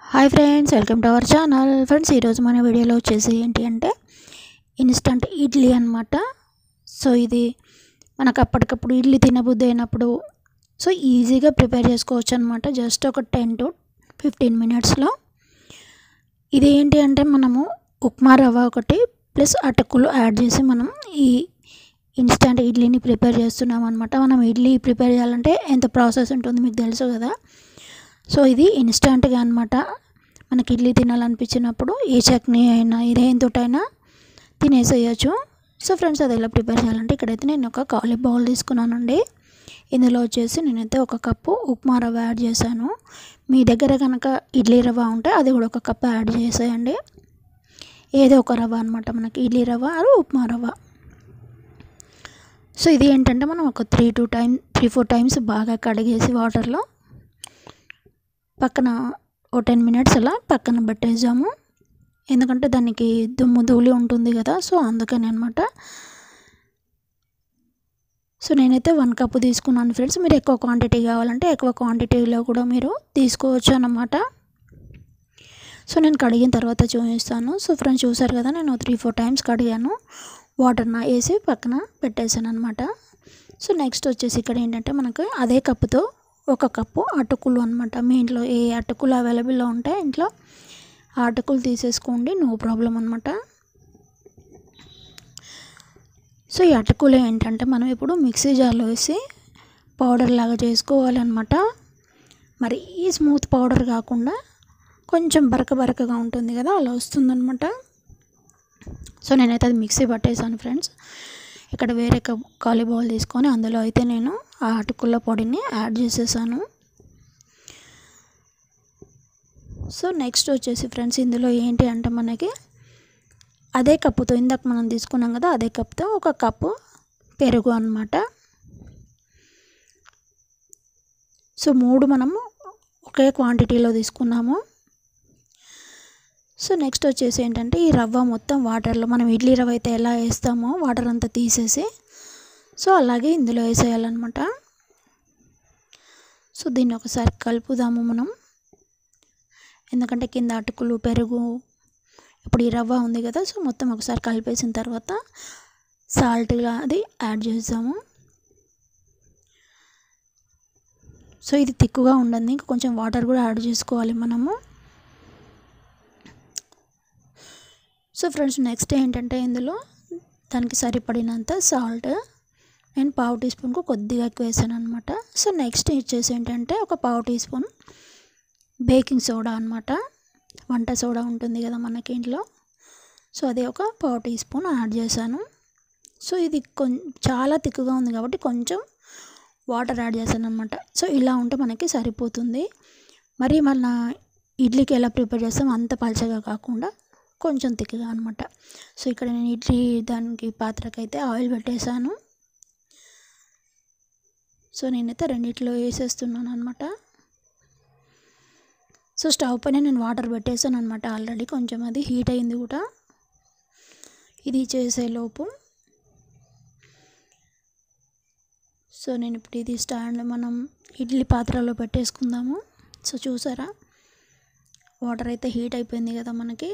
hi friends welcome to our channel friends ఈరోజు మన వీడియోలో వచ్చేసి ఏంటి అంటే ఇన్స్టంట్ ఇడ్లీ అనమాట సో ఇది మనకు అప్పటికప్పుడు ఇడ్లీ తినబుద్ధి అయినప్పుడు సో ఈజీగా ప్రిపేర్ చేసుకోవచ్చు అనమాట జస్ట్ ఒక టెన్ టు ఫిఫ్టీన్ మినిట్స్లో ఇది ఏంటి అంటే మనము ఉప్మా రవ్వ ఒకటి ప్లస్ అటుకులు యాడ్ చేసి మనం ఈ ఇన్స్టంట్ ఇడ్లీని ప్రిపేర్ చేస్తున్నాం అనమాట మనం ఇడ్లీ ప్రిపేర్ చేయాలంటే ఎంత ప్రాసెస్ ఉంటుంది మీకు తెలుసు కదా సో ఇది ఇన్స్టంట్గా అనమాట మనకి ఇడ్లీ తినాలనిపించినప్పుడు ఏ చట్నీ అయినా ఇదేంతోటైనా తినేసేయచ్చు సో ఫ్రెండ్స్ అది ఎలా ప్రిపేర్ చేయాలంటే ఇక్కడైతే నేను ఒక ఖాళీ బౌల్ తీసుకున్నానండి ఇందులో వచ్చేసి నేనైతే ఒక కప్పు ఉప్మా రవ్వ యాడ్ చేశాను మీ దగ్గర కనుక ఇడ్లీ రవ్వ ఉంటే అది కూడా ఒక కప్పు యాడ్ చేసేయండి ఏదో ఒక రవ్వ అనమాట మనకి ఇడ్లీ రవ్వ అది ఉప్మా రవ్వ సో ఇది ఏంటంటే మనం ఒక three two time three four times బాగా కడిగేసి వాటర్లో పక్కన ఓ టెన్ మినిట్స్ అలా పక్కన పెట్టేసాము ఎందుకంటే దానికి దుమ్ము ధూళి ఉంటుంది కదా సో అందుకని అనమాట సో నేనైతే వన్ కప్ తీసుకున్నాను ఫ్రెండ్స్ మీరు ఎక్కువ క్వాంటిటీ కావాలంటే ఎక్కువ క్వాంటిటీలో కూడా మీరు తీసుకోవచ్చు అన్నమాట సో నేను కడిగిన తర్వాత చూపిస్తాను సో ఫ్రెండ్స్ చూసారు కదా నేను త్రీ ఫోర్ టైమ్స్ కడిగాను వాటర్న వేసి పక్కన పెట్టేశాను అనమాట సో నెక్స్ట్ వచ్చేసి ఇక్కడ ఏంటంటే మనకు అదే కప్పుతో ఒక కప్పు అటుకులు అనమాట మీ ఇంట్లో ఏ అటుకులు అవైలబుల్లో ఉంటే ఇంట్లో ఆ అటుకులు తీసేసుకోండి నో ప్రాబ్లం అనమాట సో ఈ అటుకులు ఏంటంటే మనం ఇప్పుడు మిక్సీ జార్లో వేసి పౌడర్ లాగా చేసుకోవాలన్నమాట మరి ఈ స్మూత్ పౌడర్ కాకుండా కొంచెం బరక బరకగా ఉంటుంది కదా అలా వస్తుందన్నమాట సో నేనైతే అది మిక్సీ పట్టేశాను ఫ్రెండ్స్ ఇక్కడ వేరే ఖాళీ బౌల్ తీసుకొని అందులో అయితే నేను ఆ అటుకుల పొడిని యాడ్ చేసేసాను సో నెక్స్ట్ వచ్చేసి ఫ్రెండ్స్ ఇందులో ఏంటి అంటే మనకి అదే కప్పుతో ఇందాక మనం తీసుకున్నాం కదా అదే కప్తో ఒక కప్పు పెరుగు అనమాట సో మూడు మనము ఒకే క్వాంటిటీలో తీసుకున్నాము సో నెక్స్ట్ వచ్చేసి ఏంటంటే ఈ రవ్వ మొత్తం వాటర్లో మనం ఇడ్లీ రవ్వ అయితే ఎలా వేస్తామో వాటర్ అంతా తీసేసి సో అలాగే ఇందులో వేసేయాలన్నమాట సో దీన్ని ఒకసారి కలుపుదాము మనం ఎందుకంటే కింద అటుకులు పెరుగు ఇప్పుడు ఈ రవ్వ ఉంది కదా సో మొత్తం ఒకసారి కలిపేసిన తర్వాత సాల్ట్గా అది యాడ్ చేద్దాము సో ఇది తిక్కుగా ఉండదు ఇంకా కొంచెం వాటర్ కూడా యాడ్ చేసుకోవాలి మనము సో ఫ్రెండ్స్ నెక్స్ట్ ఏంటంటే ఇందులో దానికి సరిపడినంత సాల్ట్ నేను పావు టీ స్పూన్కు కొద్దిగా ఎక్కువ వేసాను అనమాట సో నెక్స్ట్ వచ్చేసి ఏంటంటే ఒక పావు టీ స్పూన్ బేకింగ్ సోడా అనమాట వంట సోడా ఉంటుంది కదా మనకి ఇంట్లో సో అదే ఒక పావు టీ స్పూన్ యాడ్ చేశాను సో ఇది కొం చాలా తిక్కుగా ఉంది కాబట్టి కొంచెం వాటర్ యాడ్ చేశాను అనమాట సో ఇలా ఉంటే మనకి సరిపోతుంది మరి మన ఇడ్లీకి ఎలా ప్రిపేర్ చేస్తాం అంత పలచగా కాకుండా కొంచెం తిక్కగా అనమాట సో ఇక్కడ నేను ఇడ్లీ దానికి పాత్రకైతే ఆయిల్ పెట్టేశాను సో నేనైతే రెండిట్లో వేసేస్తున్నాను అనమాట సో స్టవ్ పైన నేను వాటర్ పెట్టేసాను అనమాట ఆల్రెడీ కొంచెం అది హీట్ అయింది కూడా ఇది చేసేలోపు సో నేను ఇప్పుడు ఇది స్టాండ్ మనం ఇడ్లీ పాత్రలో పెట్టేసుకుందాము సో చూసారా వాటర్ అయితే హీట్ అయిపోయింది కదా మనకి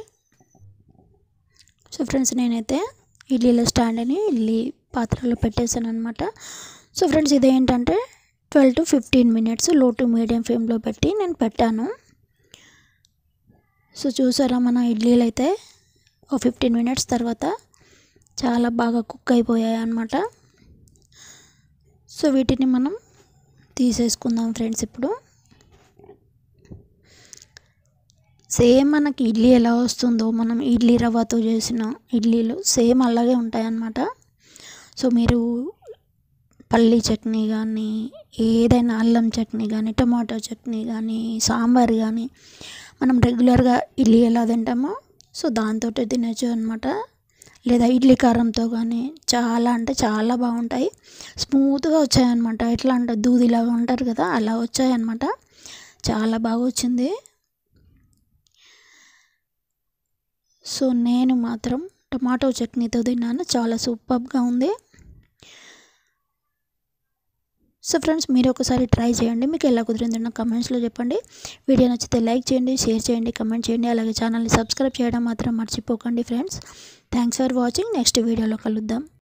సో ఫ్రెండ్స్ నేనైతే ఇడ్లీలో స్టాండ్ని ఇడ్లీ పాత్రలో పెట్టేశాను అనమాట సో ఫ్రెండ్స్ ఇదేంటంటే ట్వెల్వ్ టు ఫిఫ్టీన్ మినిట్స్ లో టు మీడియం ఫ్లేమ్లో పెట్టి నేను పెట్టాను సో చూసారా మన ఇడ్లీలు అయితే ఒక ఫిఫ్టీన్ మినిట్స్ తర్వాత చాలా బాగా కుక్ అయిపోయాయి అన్నమాట సో వీటిని మనం తీసేసుకుందాం ఫ్రెండ్స్ ఇప్పుడు సేమ్ మనకి ఇడ్లీ ఎలా వస్తుందో మనం ఇడ్లీ రవ్వతో చేసిన ఇడ్లీలు సేమ్ అలాగే ఉంటాయి అన్నమాట సో మీరు పల్లీ చట్నీ కానీ ఏదైనా అల్లం చట్నీ కానీ టమాటో చట్నీ కానీ సాంబార్ కానీ మనం రెగ్యులర్గా ఇడ్లీ ఎలా తింటామో సో దాంతో తినచ్చు అనమాట లేదా ఇడ్లీ కారంతో కానీ చాలా అంటే చాలా బాగుంటాయి స్మూత్గా వచ్చాయన్నమాట ఎట్లా అంటే దూదిలాగా ఉంటారు కదా అలా వచ్చాయన్నమాట చాలా బాగా వచ్చింది సో నేను మాత్రం టమాటో చట్నీతో తిన్నాను చాలా సూపర్గా ఉంది సో ఫ్రెండ్స్ మీరు ఒకసారి ట్రై చేయండి మీకు ఎలా కుదిరిందో నాకు కమెంట్స్లో చెప్పండి వీడియో నచ్చితే లైక్ చేయండి షేర్ చేయండి కమెంట్ చేయండి అలాగే ఛానల్ని సబ్స్క్రైబ్ చేయడం మాత్రం మర్చిపోకండి friends thanks for watching next వీడియోలో కలుద్దాం